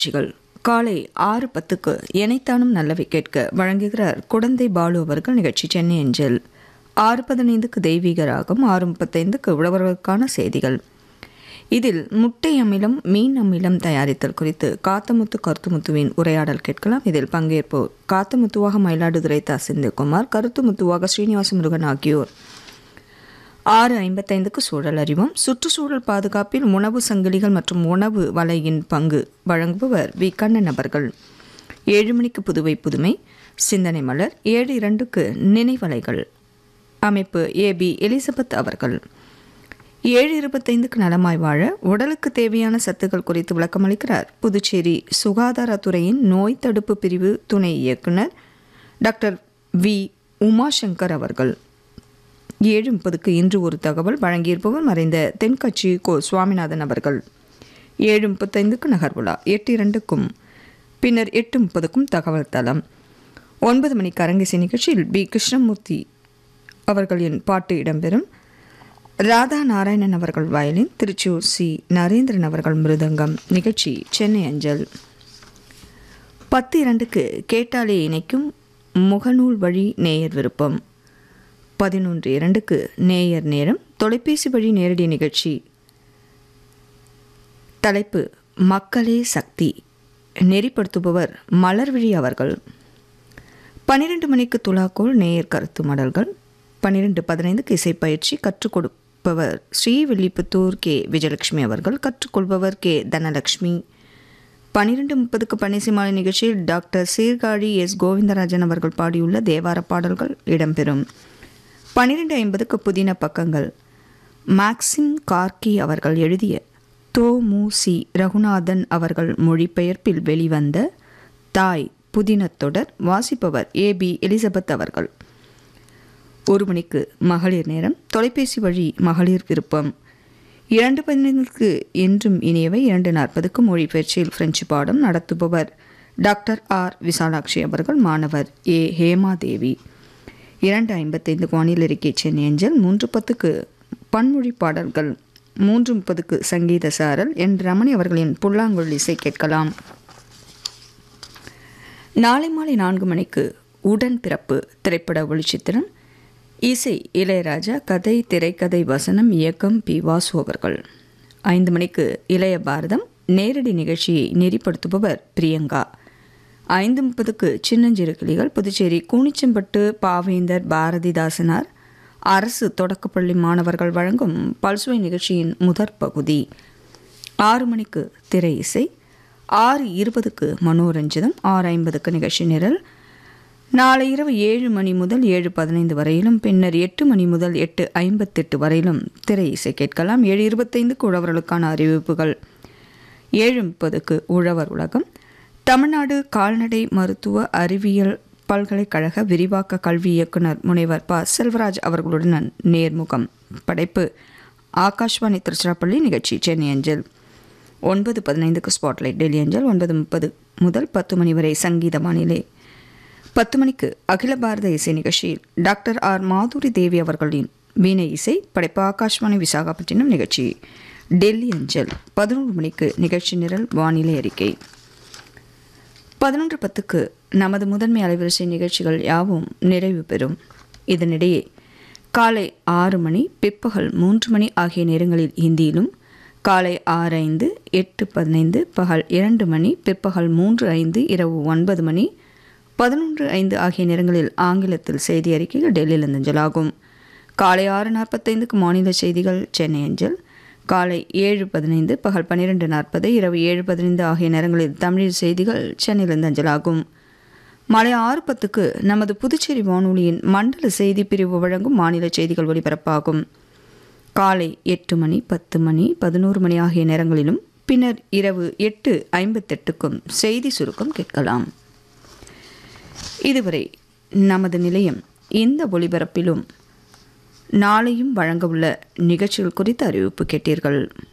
நிகழ்ச்சிகள் காலை ஆறு பத்துக்கு எனைத்தானும் நல்லவை கேட்க வழங்குகிறார் குடந்தை பாலு அவர்கள் நிகழ்ச்சி சென்னை அஞ்சல் ஆறு பதினைந்துக்கு தெய்வீக ராகம் ஆறு முப்பத்தைந்துக்கு உழவர்களுக்கான செய்திகள் இதில் முட்டை அமிலம் மீன் அமிலம் தயாரித்தல் குறித்து காத்தமுத்து கருத்துமுத்துவின் உரையாடல் கேட்கலாம் இதில் பங்கேற்போர் காத்தமுத்துவாக மயிலாடுதுறை தா செந்தில்குமார் கருத்துமுத்துவாக ஸ்ரீனிவாச முருகன் ஆகியோர் ஆறு ஐம்பத்தைந்துக்கு சூழல் அறிவோம் சுற்றுச்சூழல் பாதுகாப்பில் உணவு சங்கிலிகள் மற்றும் உணவு வலையின் பங்கு வழங்குபவர் வி கண்ணன் அவர்கள் ஏழு மணிக்கு புதுவை புதுமை சிந்தனை மலர் ஏழு இரண்டுக்கு நினைவலைகள் அமைப்பு ஏ பி எலிசபெத் அவர்கள் ஏழு இருபத்தைந்துக்கு நலமாய் வாழ உடலுக்கு தேவையான சத்துக்கள் குறித்து விளக்கமளிக்கிறார் புதுச்சேரி சுகாதாரத்துறையின் நோய் தடுப்பு பிரிவு துணை இயக்குனர் டாக்டர் வி உமாசங்கர் அவர்கள் ஏழு முப்பதுக்கு இன்று ஒரு தகவல் வழங்கியிருப்பவர் மறைந்த தென்கட்சி கோ சுவாமிநாதன் அவர்கள் ஏழு முப்பத்தைந்துக்கு நகர்வுலா எட்டு இரண்டுக்கும் பின்னர் எட்டு முப்பதுக்கும் தகவல் தளம் ஒன்பது மணிக்கு அரங்கேசி நிகழ்ச்சியில் பி கிருஷ்ணமூர்த்தி அவர்களின் பாட்டு இடம்பெறும் ராதா நாராயணன் அவர்கள் வயலின் திருச்சூர் சி நரேந்திரன் அவர்கள் மிருதங்கம் நிகழ்ச்சி சென்னை அஞ்சல் பத்து இரண்டுக்கு கேட்டாலே இணைக்கும் முகநூல் வழி நேயர் விருப்பம் பதினொன்று இரண்டுக்கு நேயர் நேரம் தொலைபேசி வழி நேரடி நிகழ்ச்சி தலைப்பு மக்களே சக்தி நெறிப்படுத்துபவர் மலர்விழி அவர்கள் பன்னிரெண்டு மணிக்கு துலாக்கோள் நேயர் கருத்து மடல்கள் பன்னிரெண்டு பதினைந்துக்கு இசைப்பயிற்சி கற்றுக் கொடுப்பவர் ஸ்ரீவில்லிபுத்தூர் கே விஜயலட்சுமி அவர்கள் கற்றுக்கொள்பவர் கே தனலட்சுமி பன்னிரெண்டு முப்பதுக்கு பன்னிசிமாலை நிகழ்ச்சியில் டாக்டர் சீர்காழி எஸ் கோவிந்தராஜன் அவர்கள் பாடியுள்ள தேவார பாடல்கள் இடம்பெறும் பன்னிரெண்டு ஐம்பதுக்கு புதின பக்கங்கள் மேக்சிம் கார்கி அவர்கள் எழுதிய தோ மு சி ரகுநாதன் அவர்கள் மொழிபெயர்ப்பில் வெளிவந்த தாய் புதினத்தொடர் வாசிப்பவர் ஏ பி எலிசபெத் அவர்கள் ஒரு மணிக்கு மகளிர் நேரம் தொலைபேசி வழி மகளிர் விருப்பம் இரண்டு பதினைந்துக்கு என்றும் இனியவை இரண்டு நாற்பதுக்கு மொழிபெயர்ச்சியில் பிரெஞ்சு பாடம் நடத்துபவர் டாக்டர் ஆர் விசாலாட்சி அவர்கள் மாணவர் ஏ ஹேமா தேவி இரண்டு ஐம்பத்தைந்து வானில் இருக்கை சென்னை அஞ்சல் மூன்று பத்துக்கு பன்மொழி பாடல்கள் மூன்று முப்பதுக்கு சங்கீத சாரல் என் ரமணி அவர்களின் புல்லாங்குழல் இசை கேட்கலாம் நாளை மாலை நான்கு மணிக்கு உடன் பிறப்பு திரைப்பட ஒளிச்சித்திரம் இசை இளையராஜா கதை திரைக்கதை வசனம் இயக்கம் பி வாசு அவர்கள் ஐந்து மணிக்கு இளைய பாரதம் நேரடி நிகழ்ச்சியை நெறிப்படுத்துபவர் பிரியங்கா ஐந்து முப்பதுக்கு சின்னஞ்சிறு கிளிகள் புதுச்சேரி கூனிச்சம்பட்டு பாவேந்தர் பாரதிதாசனார் அரசு தொடக்கப்பள்ளி மாணவர்கள் வழங்கும் பல்சுவை நிகழ்ச்சியின் முதற் பகுதி ஆறு மணிக்கு திரை இசை ஆறு இருபதுக்கு மனோரஞ்சிதம் ஆறு ஐம்பதுக்கு நிகழ்ச்சி நிரல் நாளை இரவு ஏழு மணி முதல் ஏழு பதினைந்து வரையிலும் பின்னர் எட்டு மணி முதல் எட்டு ஐம்பத்தெட்டு வரையிலும் திரை இசை கேட்கலாம் ஏழு இருபத்தைந்துக்கு உழவர்களுக்கான அறிவிப்புகள் ஏழு முப்பதுக்கு உழவர் உலகம் தமிழ்நாடு கால்நடை மருத்துவ அறிவியல் பல்கலைக்கழக விரிவாக்க கல்வி இயக்குனர் முனைவர் ப செல்வராஜ் அவர்களுடன் நேர்முகம் படைப்பு ஆகாஷ்வாணி திருச்சிராப்பள்ளி நிகழ்ச்சி சென்னை அஞ்சல் ஒன்பது பதினைந்துக்கு ஸ்பாட்லைட் டெல்லி அஞ்சல் ஒன்பது முப்பது முதல் பத்து மணி வரை சங்கீத வானிலை பத்து மணிக்கு அகில பாரத இசை நிகழ்ச்சியில் டாக்டர் ஆர் மாதுரி தேவி அவர்களின் வீணை இசை படைப்பு ஆகாஷ்வாணி விசாகப்பட்டினம் நிகழ்ச்சி டெல்லி அஞ்சல் பதினொன்று மணிக்கு நிகழ்ச்சி நிரல் வானிலை அறிக்கை பதினொன்று பத்துக்கு நமது முதன்மை அலைவரிசை நிகழ்ச்சிகள் யாவும் நிறைவு பெறும் இதனிடையே காலை ஆறு மணி பிற்பகல் மூன்று மணி ஆகிய நேரங்களில் ஹிந்தியிலும் காலை ஆறு ஐந்து எட்டு பதினைந்து பகல் இரண்டு மணி பிற்பகல் மூன்று ஐந்து இரவு ஒன்பது மணி பதினொன்று ஐந்து ஆகிய நேரங்களில் ஆங்கிலத்தில் செய்தி அறிக்கைகள் டெல்லியில் அஞ்சலாகும் காலை ஆறு நாற்பத்தைந்துக்கு மாநில செய்திகள் சென்னை அஞ்சல் காலை ஏழு பதினைந்து பகல் பன்னிரெண்டு நாற்பது இரவு ஏழு பதினைந்து ஆகிய நேரங்களில் தமிழில் செய்திகள் சென்னையிலிருந்து அஞ்சலாகும் மாலை ஆறு பத்துக்கு நமது புதுச்சேரி வானொலியின் மண்டல செய்தி பிரிவு வழங்கும் மாநில செய்திகள் ஒலிபரப்பாகும் காலை எட்டு மணி பத்து மணி பதினோரு மணி ஆகிய நேரங்களிலும் பின்னர் இரவு எட்டு ஐம்பத்தெட்டுக்கும் செய்தி சுருக்கம் கேட்கலாம் இதுவரை நமது நிலையம் இந்த ஒளிபரப்பிலும் நாளையும் வழங்கவுள்ள நிகழ்ச்சிகள் குறித்த அறிவிப்பு கேட்டீர்கள்